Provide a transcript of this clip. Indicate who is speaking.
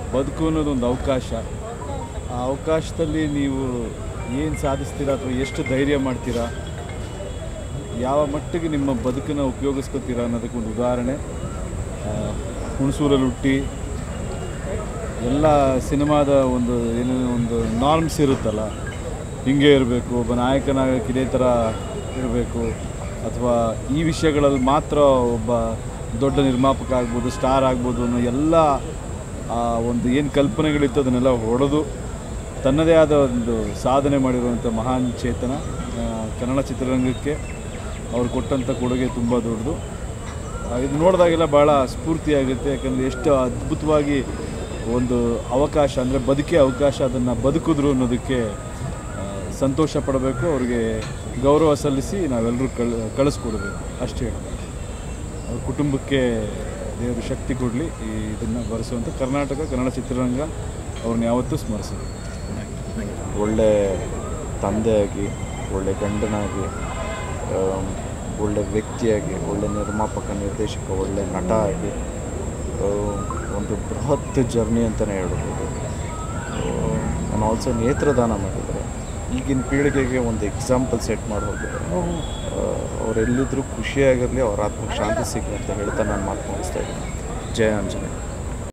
Speaker 1: ಬದುಕು ಅನ್ನೋದು ಒಂದು ಅವಕಾಶ ಆ ಅವಕಾಶದಲ್ಲಿ ನೀವು ಏನು ಸಾಧಿಸ್ತೀರಾ ಅಥವಾ ಎಷ್ಟು ಧೈರ್ಯ ಮಾಡ್ತೀರಾ ಯಾವ ಮಟ್ಟಿಗೆ ನಿಮ್ಮ ಬದುಕನ್ನು ಉಪಯೋಗಿಸ್ಕೊತೀರಾ ಅನ್ನೋದಕ್ಕೆ ಒಂದು ಉದಾಹರಣೆ ಆ, ಹುಣಸೂರಲ್ಲಿ ಹುಟ್ಟಿ ಎಲ್ಲ ಸಿನಿಮಾದ ಒಂದು ಏನು ಒಂದು ನಾರ್ಮ್ಸ್ ಇರುತ್ತಲ್ಲ ಹಿಂಗೆ ಇರಬೇಕು ಒಬ್ಬ ನಾಯಕನಾಗಕ್ಕೆ ಇದೇ ಥರ ಇರಬೇಕು ಅಥವಾ ಈ ವಿಷಯಗಳಲ್ಲಿ ಮಾತ್ರ ಒಬ್ಬ ದೊಡ್ಡ ನಿರ್ಮಾಪಕ ಆಗ್ಬೋದು ಸ್ಟಾರ್ ಆಗ್ಬೋದು ಅನ್ನೋ ಎಲ್ಲ ಆ ಒಂದು ಏನು ಕಲ್ಪನೆಗಳಿತ್ತು ಅದನ್ನೆಲ್ಲ ಹೊಡೆದು ತನ್ನದೇ ಆದ ಒಂದು ಸಾಧನೆ ಮಾಡಿರುವಂಥ ಮಹಾನ್ ಚೇತನ ಆ, ಕನ್ನಡ ಚಿತ್ರರಂಗಕ್ಕೆ ಅವ್ರು ಕೊಟ್ಟಂಥ ಕೊಡುಗೆ ತುಂಬ ದೊಡ್ಡದು ಆ, ಇದು ನೋಡಿದಾಗೆಲ್ಲ ಭಾಳ ಸ್ಫೂರ್ತಿಯಾಗುತ್ತೆ ಯಾಕಂದರೆ ಎಷ್ಟು ಅದ್ಭುತವಾಗಿ ಒಂದು ಅವಕಾಶ ಅಂದರೆ ಬದುಕೆ ಅವಕಾಶ ಅದನ್ನು ಬದುಕಿದ್ರು ಅನ್ನೋದಕ್ಕೆ ಆ, ಸಂತೋಷ ಪಡಬೇಕು ಅವ್ರಿಗೆ ಗೌರವ ಸಲ್ಲಿಸಿ ನಾವೆಲ್ಲರೂ ಕಳ್ ಕಳಿಸ್ಕೊಡ್ಬೇಕು ಅಷ್ಟೇ ಹೇಳೋದು ಅವ್ರ ಕುಟುಂಬಕ್ಕೆ ದೇವರು ಶಕ್ತಿ ಕೊಡಲಿ ಈ ಇದನ್ನು ಬರೆಸುವಂಥ ಕರ್ನಾಟಕ ಕನ್ನಡ ಚಿತ್ರರಂಗ ಅವ್ರನ್ನ ಯಾವತ್ತೂ ಸ್ಮರಿಸೋದು
Speaker 2: ಒಳ್ಳೆ ತಂದೆಯಾಗಿ ಒಳ್ಳೆ ಗಂಡನಾಗಿ ಆಮ್, ಒಳ್ಳೆ ವ್ಯಕ್ತಿಯಾಗಿ ಒಳ್ಳೆ ನಿರ್ಮಾಪಕ ನಿರ್ದೇಶಕ ಒಳ್ಳೆ ನಟ ಆಗಿ ಆ, ಒಂದು ಬೃಹತ್ ಜರ್ನಿ ಅಂತಲೇ ಹೇಳ್ಬೋದು ನಾನು ಆಲ್ಸೋ ನೇತ್ರದಾನ ಮಾಡಿದ್ದಾರೆ ಈಗಿನ ಪೀಳಿಗೆಗೆ ಒಂದು ಎಕ್ಸಾಂಪಲ್ ಸೆಟ್ ಮಾಡಿ ಹೋಗಿದ್ದಾರೆ ಅವರೆಲ್ಲಿದ್ದರೂ ಖುಷಿಯಾಗಿರಲಿ ಅವ್ರ ಆತ್ಮಕ್ಕೆ ಶಾಂತಿ ಸಿಗಲಿ ಅಂತ ಹೇಳ್ತಾ ನಾನು ಮಾತು ಮುಗಿಸ್ತಾ ಇದ್ದೀನಿ ಜಯ ಆಂಜನೇಯ